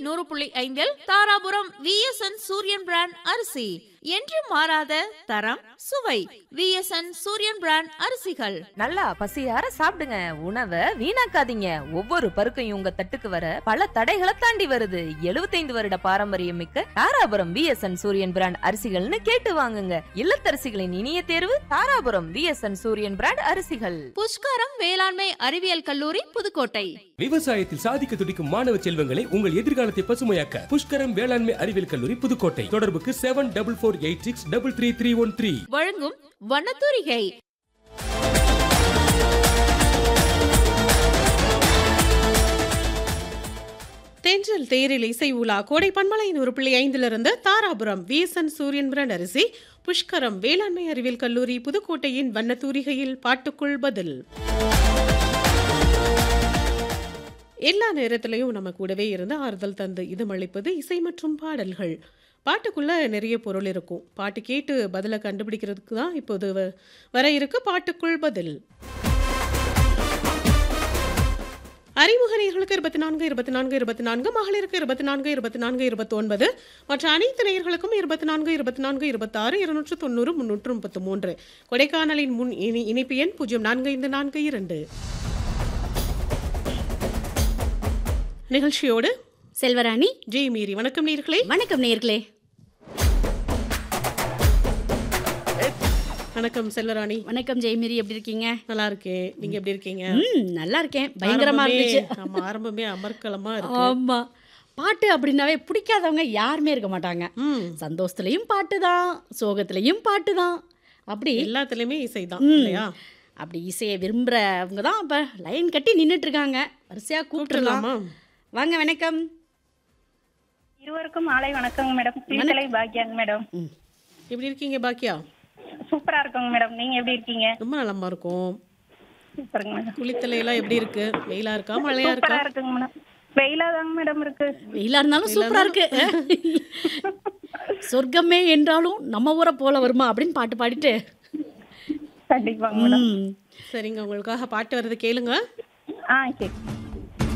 நூறு புள்ளி ஐந்தில் தாராபுரம் விஎஸ்என் சூரியன் பிராண்ட் அரிசி என்று மாறாத தரம் சுவை விஎஸ்என் சூரியன் பிராண்ட் அரிசிகள் நல்லா பசியார சாப்பிடுங்க உணவை வீணாக்காதீங்க ஒவ்வொரு பருக்கையும் உங்க தட்டுக்கு வர பல தடைகளை தாண்டி வருது 75 வருட பாரம்பரியம் மிக்க தாராபுரம் விஎஸ்என் சூரியன் பிராண்ட் அரிசிகள்னு கேட்டு வாங்குங்க இல்லத்தரசிகளின் இனிய தேர்வு தாராபுரம் விஎஸ்என் சூரியன் பிராண்ட் அரிசிகள் புஷ்கரம் வேளாண்மை அறிவியல் கல்லூரி புதுக்கோட்டை விவசாயத்தில் சாதிக்க துடிக்கும் மாணவ செல்வங்களை உங்கள் எதிர்காலத்தை பசுமையாக்க புஷ்கரம் வேளாண்மை அறிவியல் கல்லூரி புதுக்கோட்டை தொடர்புக்கு seven double four eight six double three three one three வழங்கும் வண்ணத்தூரிகை தென்றல் தேரில் இசை உலா கோடை பன்மலையின் ஒரு புள்ளி ஐந்திலிருந்து தாராபுரம் விஎஸ்என் சூரியன் பிராண்ட் அரிசி புஷ்கரம் வேளாண்மை அறிவியல் கல்லூரி புதுக்கோட்டையின் வண்ணத்தூரிகையில் பாட்டுக்குள் பதில் எல்லா நேரத்திலையும் நம்ம கூடவே இருந்து ஆறுதல் தந்து இதமளிப்பது இசை மற்றும் பாடல்கள் பாட்டுக்குள்ள நிறைய பொருள் இருக்கும் பாட்டு கேட்டு பதிலை கண்டுபிடிக்கிறதுக்கு தான் இப்போது வ- வர இருக்கு பாட்டுக்குள் பதில் அறிமுக நேயர்களுக்கு இருபத்தி நான்கு இருபத்தி நான்கு இருபத்தி நான்கு மகளிருக்கு இருபத்தி நான்கு இருபத்தி நான்கு இருபத்தி ஒன்பது மற்ற அனைத்து நேயர்களுக்கும் இருபத்தி நான்கு இருபத்தி நான்கு இருபத்தாறு இருநூற்று தொண்ணூறு முன்னூற்று முப்பத்து மூன்று கொடைக்கானலின் முன் இனி இனிப்பு எண் பூஜ்ஜியம் நான்கு ஐந்து நான்கு இரண்டு நிகழ்ச்சியோடு செல்வராணி ஜெய் மீறி வணக்கம் நேயர்களே வணக்கம் நேர்களே வணக்கம் செல்வராணி வணக்கம் ஜெயமிரி எப்படி இருக்கீங்க நல்லா இருக்கேன் நீங்க எப்படி இருக்கீங்க ம் நல்லா இருக்கேன் பயங்கரமா ஆரம்பமே- இருந்துச்சு ஆமா ஆரம்பமே அமர்க்கலமா இருக்கு ஆமா பாட்டு அப்படின்னாவே பிடிக்காதவங்க யாருமே இருக்க மாட்டாங்க ம் சந்தோஷத்துலயும் பாட்டு தான் சோகத்துலயும் பாட்டு தான் அப்படி எல்லாத்துலயுமே இசைதான் ம். இல்லையா அப்படி இசையை விரும்புறவங்க தான் இப்ப லைன் கட்டி நின்னுட்டு இருக்காங்க வரிசையா கூப்பிட்டுலாம் கூப்பிட்டுலாமா வாங்க வணக்கம் இருவருக்கும் மாலை வணக்கங்க மேடம் சீர்கலை பாக்கியாங்க மேடம் எப்படி இருக்கீங்க பாக்கியா சூப்பரா இருக்குங்க மேடம் நீங்க எப்படி இருக்கீங்க ரொம்ப நலமா இருக்கும் சூப்பருங்க மேடம் குளித்தலை எல்லாம் எப்படி இருக்கு வெயிலா இருக்கா மழையா இருக்கா சூப்பரா இருக்குங்க மேடம் வெயிலா தாங்க மேடம் இருக்கு வெயிலா இருந்தாலும் சூப்பரா இருக்கு சொர்க்கமே என்றாலும் நம்ம ஊரை போல வருமா அப்படின்னு பாட்டு பாடிட்டு கண்டிப்பாங்க மேடம் ம் சரிங்க உங்களுக்காக பாட்டு வருது கேளுங்க ஆ சரி